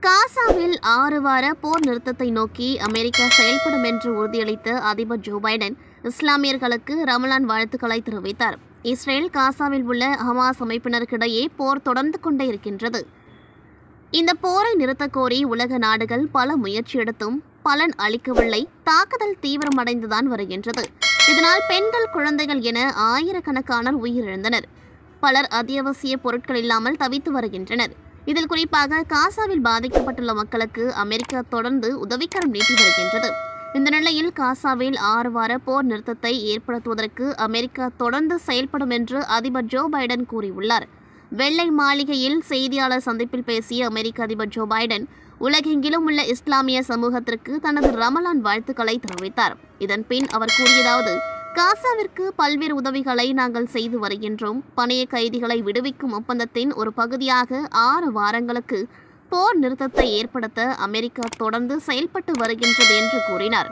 காசாவில் ஆறு வார போர் நிறுத்தத்தை நோக்கி அமெரிக்கா செயல்படும் என்று உறுதியளித்த அதிபர் ஜோ பைடன் இஸ்லாமியர்களுக்கு ரமலான் வாழ்த்துக்களை தெரிவித்தார் இஸ்ரேல் காசாவில் உள்ள ஹமாஸ் அமைப்பினருக்கிடையே போர் தொடர்ந்து கொண்டே இருக்கின்றது இந்த போரை நிறுத்தக் கோரி உலக நாடுகள் பல முயற்சி எடுத்தும் பலன் அளிக்கவில்லை தாக்குதல் தீவிரமடைந்துதான் வருகின்றது இதனால் பெண்கள் குழந்தைகள் என ஆயிரக்கணக்கானோர் உயிரிழந்தனர் பலர் அத்தியாவசிய பொருட்கள் இல்லாமல் தவித்து வருகின்றனர் இதில் குறிப்பாக காசாவில் பாதிக்கப்பட்டுள்ள மக்களுக்கு அமெரிக்கா தொடர்ந்து உதவிக்கரம் நீட்டி வருகின்றது இந்த நிலையில் காசாவில் ஆறு வார போர் நிறுத்தத்தை ஏற்படுத்துவதற்கு அமெரிக்கா தொடர்ந்து செயல்படும் என்று அதிபர் ஜோ பைடன் கூறியுள்ளார் வெள்ளை மாளிகையில் செய்தியாளர் சந்திப்பில் பேசிய அமெரிக்க அதிபர் ஜோ பைடன் உலகெங்கிலும் உள்ள இஸ்லாமிய சமூகத்திற்கு தனது ரமலான் வாழ்த்துக்களை தெரிவித்தார் இதன் பின் அவர் கூறியதாவது காசாவிற்கு பல்வேறு உதவிகளை நாங்கள் செய்து வருகின்றோம் பணைய கைதிகளை விடுவிக்கும் ஒப்பந்தத்தின் ஒரு பகுதியாக ஆறு வாரங்களுக்கு போர் நிறுத்தத்தை ஏற்படுத்த அமெரிக்கா தொடர்ந்து செயல்பட்டு வருகின்றது என்று கூறினார்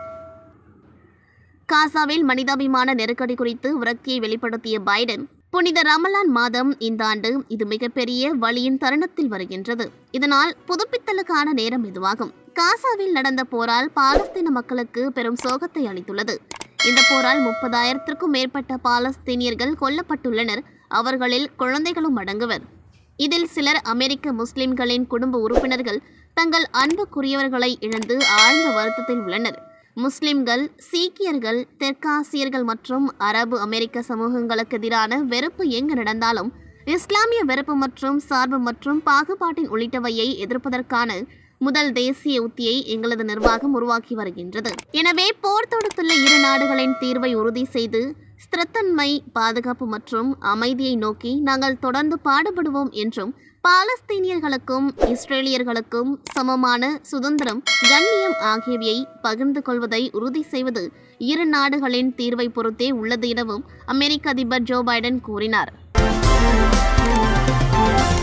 காசாவில் மனிதாபிமான நெருக்கடி குறித்து விரக்தியை வெளிப்படுத்திய பைடன் புனித ரமலான் மாதம் இந்த ஆண்டு இது மிகப்பெரிய வழியின் தருணத்தில் வருகின்றது இதனால் புதுப்பித்தலுக்கான நேரம் இதுவாகும் காசாவில் நடந்த போரால் பாலஸ்தீன மக்களுக்கு பெரும் சோகத்தை அளித்துள்ளது இந்த போரால் முப்பதாயிரத்திற்கும் மேற்பட்ட பாலஸ்தீனியர்கள் கொல்லப்பட்டுள்ளனர் அவர்களில் குழந்தைகளும் அடங்குவர் இதில் சிலர் அமெரிக்க முஸ்லிம்களின் குடும்ப உறுப்பினர்கள் தங்கள் அன்புக்குரியவர்களை இழந்து ஆழ்ந்த வருத்தத்தில் உள்ளனர் முஸ்லிம்கள் சீக்கியர்கள் தெற்காசியர்கள் மற்றும் அரபு அமெரிக்க சமூகங்களுக்கு எதிரான வெறுப்பு எங்கு நடந்தாலும் இஸ்லாமிய வெறுப்பு மற்றும் சார்பு மற்றும் பாகுபாட்டின் உள்ளிட்டவையை எதிர்ப்பதற்கான முதல் தேசிய உத்தியை எங்களது நிர்வாகம் உருவாக்கி வருகின்றது எனவே போர் தொடுத்துள்ள இரு நாடுகளின் தீர்வை உறுதி செய்து ஸ்திரத்தன்மை பாதுகாப்பு மற்றும் அமைதியை நோக்கி நாங்கள் தொடர்ந்து பாடுபடுவோம் என்றும் பாலஸ்தீனியர்களுக்கும் இஸ்ரேலியர்களுக்கும் சமமான சுதந்திரம் கண்ணியம் ஆகியவையை பகிர்ந்து கொள்வதை உறுதி செய்வது இரு நாடுகளின் தீர்வை பொறுத்தே உள்ளது எனவும் அமெரிக்க அதிபர் ஜோ பைடன் கூறினார்